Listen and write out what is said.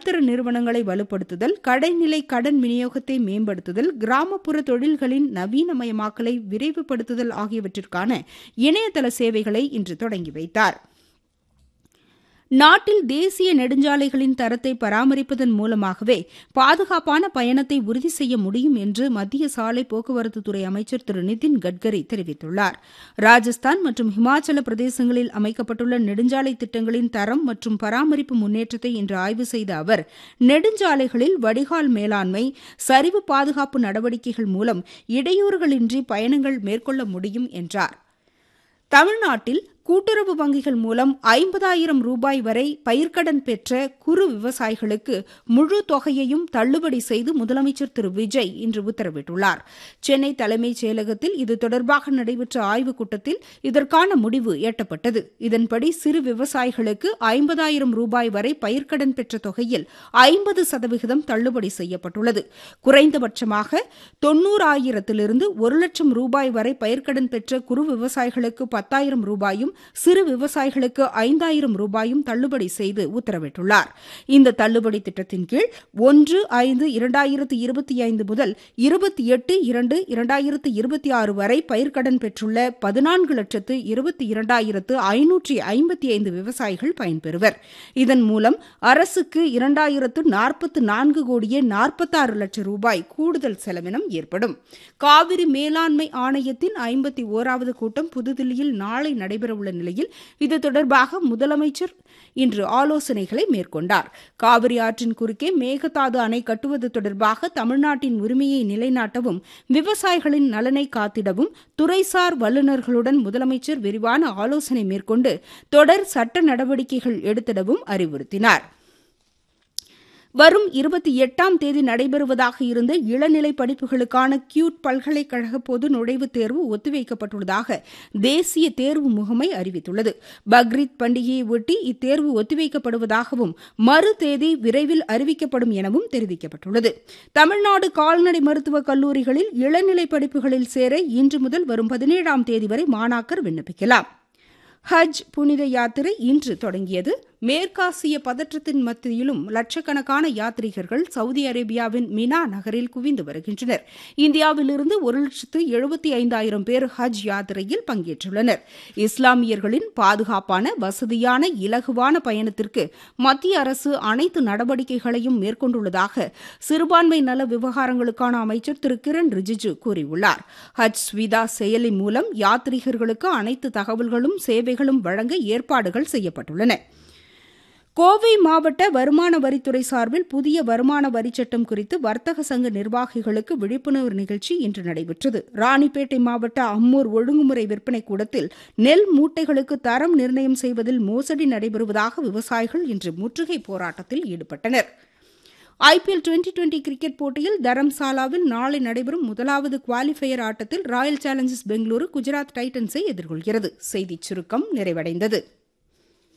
நடுத்தர நிறுவனங்களை வலுப்படுத்துதல் கடைநிலை கடன் விநியோகத்தை மேம்படுத்துதல் கிராமப்புற தொழில்களின் நவீனமயமாக்கலை விரைவுபடுத்துதல் ஆகியவற்றிற்கான இணையதள சேவைகளை இன்று தொடங்கி வைத்தார் நாட்டில் தேசிய நெடுஞ்சாலைகளின் தரத்தை பராமரிப்பதன் மூலமாகவே பாதுகாப்பான பயணத்தை உறுதி செய்ய முடியும் என்று மத்திய சாலை போக்குவரத்துத்துறை அமைச்சர் திரு நிதின் கட்கரி தெரிவித்துள்ளார் ராஜஸ்தான் மற்றும் ஹிமாச்சல பிரதேசங்களில் அமைக்கப்பட்டுள்ள நெடுஞ்சாலை திட்டங்களின் தரம் மற்றும் பராமரிப்பு முன்னேற்றத்தை இன்று ஆய்வு செய்த அவர் நெடுஞ்சாலைகளில் வடிகால் மேலாண்மை சரிவு பாதுகாப்பு நடவடிக்கைகள் மூலம் இடையூறுகளின்றி பயணங்கள் மேற்கொள்ள முடியும் என்றார் தமிழ்நாட்டில் கூட்டுறவு வங்கிகள் மூலம் ஐம்பதாயிரம் ரூபாய் வரை பயிர்க்கடன் பெற்ற குறு விவசாயிகளுக்கு முழு தொகையையும் தள்ளுபடி செய்து முதலமைச்சர் திரு விஜய் இன்று உத்தரவிட்டுள்ளார் சென்னை தலைமைச் செயலகத்தில் இது தொடர்பாக நடைபெற்ற ஆய்வுக் கூட்டத்தில் இதற்கான முடிவு எட்டப்பட்டது இதன்படி சிறு விவசாயிகளுக்கு ஐம்பதாயிரம் ரூபாய் வரை பயிர்க்கடன் பெற்ற தொகையில் ஐம்பது சதவிகிதம் தள்ளுபடி செய்யப்பட்டுள்ளது குறைந்தபட்சமாக தொன்னூறாயிரத்திலிருந்து ஒரு லட்சம் ரூபாய் வரை பயிர்க்கடன் பெற்ற குறு விவசாயிகளுக்கு பத்தாயிரம் ரூபாயும் சிறு விவசாயிகளுக்கு ஐந்தாயிரம் ரூபாயும் தள்ளுபடி செய்து உத்தரவிட்டுள்ளார் இந்த தள்ளுபடி திட்டத்தின் கீழ் ஒன்று ஐந்து இரண்டாயிரத்து இருபத்தி ஐந்து முதல் இருபத்தி எட்டு இரண்டு இரண்டாயிரத்து இருபத்தி ஆறு வரை பயிர்க்கடன் பெற்றுள்ள பதினான்கு லட்சத்து இருபத்தி இரண்டாயிரத்து ஐநூற்றி ஐம்பத்தி ஐந்து விவசாயிகள் பயன்பெறுவர் இதன் மூலம் அரசுக்கு இரண்டாயிரத்து நாற்பத்து நான்கு கோடியே நாற்பத்தாறு லட்சம் ரூபாய் கூடுதல் செலவினம் ஏற்படும் காவிரி மேலாண்மை ஆணையத்தின் ஐம்பத்தி ஓராவது கூட்டம் புதுதில்லியில் நாளை நடைபெறவுள்ள நிலையில் இது தொடர்பாக முதலமைச்சர் இன்று ஆலோசனைகளை மேற்கொண்டார் காவிரி ஆற்றின் குறுக்கே மேகதாது அணை கட்டுவது தொடர்பாக தமிழ்நாட்டின் உரிமையை நிலைநாட்டவும் விவசாயிகளின் நலனை காத்திடவும் துறைசார் வல்லுநர்களுடன் முதலமைச்சர் விரிவான ஆலோசனை மேற்கொண்டு தொடர் சட்ட நடவடிக்கைகள் எடுத்திடவும் அறிவுறுத்தினார் வரும் இருபத்தி எட்டாம் தேதி நடைபெறுவதாக இருந்த இளநிலை படிப்புகளுக்கான கியூட் பல்கலைக்கழக பொது நுழைவுத் தேர்வு ஒத்திவைக்கப்பட்டுள்ளதாக தேசிய தேர்வு முகமை அறிவித்துள்ளது பக்ரீத் பண்டிகையை ஒட்டி இத்தேர்வு ஒத்திவைக்கப்படுவதாகவும் மறு தேதி விரைவில் அறிவிக்கப்படும் எனவும் தெரிவிக்கப்பட்டுள்ளது தமிழ்நாடு கால்நடை மருத்துவக் கல்லூரிகளில் இளநிலை படிப்புகளில் சேர இன்று முதல் வரும் பதினேழாம் தேதி வரை மாணாக்கர் விண்ணப்பிக்கலாம் ஹஜ் புனித யாத்திரை இன்று தொடங்கியது மேற்காசிய பதற்றத்தின் மத்தியிலும் லட்சக்கணக்கான யாத்ரீகர்கள் சவுதி அரேபியாவின் மினா நகரில் குவிந்து வருகின்றனர் இந்தியாவிலிருந்து ஒரு லட்சத்து எழுபத்தி ஐந்தாயிரம் பேர் ஹஜ் யாத்திரையில் பங்கேற்றுள்ளனர் இஸ்லாமியர்களின் பாதுகாப்பான வசதியான இலகுவான பயணத்திற்கு மத்திய அரசு அனைத்து நடவடிக்கைகளையும் மேற்கொண்டுள்ளதாக சிறுபான்மை நல விவகாரங்களுக்கான அமைச்சர் திரு கிரண் ரிஜிஜு கூறியுள்ளார் ஹஜ் ஸ்விதா செயலி மூலம் யாத்ரீகர்களுக்கு அனைத்து தகவல்களும் சேவைகளும் வழங்க ஏற்பாடுகள் செய்யப்பட்டுள்ளன கோவை மாவட்ட வருமான வரித்துறை சார்பில் புதிய வருமான வரிச் சட்டம் குறித்து வர்த்தக சங்க நிர்வாகிகளுக்கு விழிப்புணர்வு நிகழ்ச்சி இன்று நடைபெற்றது ராணிப்பேட்டை மாவட்ட அம்மூர் ஒழுங்குமுறை விற்பனை கூடத்தில் நெல் மூட்டைகளுக்கு தரம் நிர்ணயம் செய்வதில் மோசடி நடைபெறுவதாக விவசாயிகள் இன்று முற்றுகை போராட்டத்தில் ஈடுபட்டனர் ஐபிஎல் டுவெண்டி டுவெண்டி கிரிக்கெட் போட்டியில் தரம்சாலாவில் நாளை நடைபெறும் முதலாவது குவாலிஃபயர் ஆட்டத்தில் ராயல் சேலஞ்சர்ஸ் பெங்களூரு குஜராத் டைட்டன்ஸை எதிர்கொள்கிறது செய்திச் சுருக்கம் நிறைவடைந்தது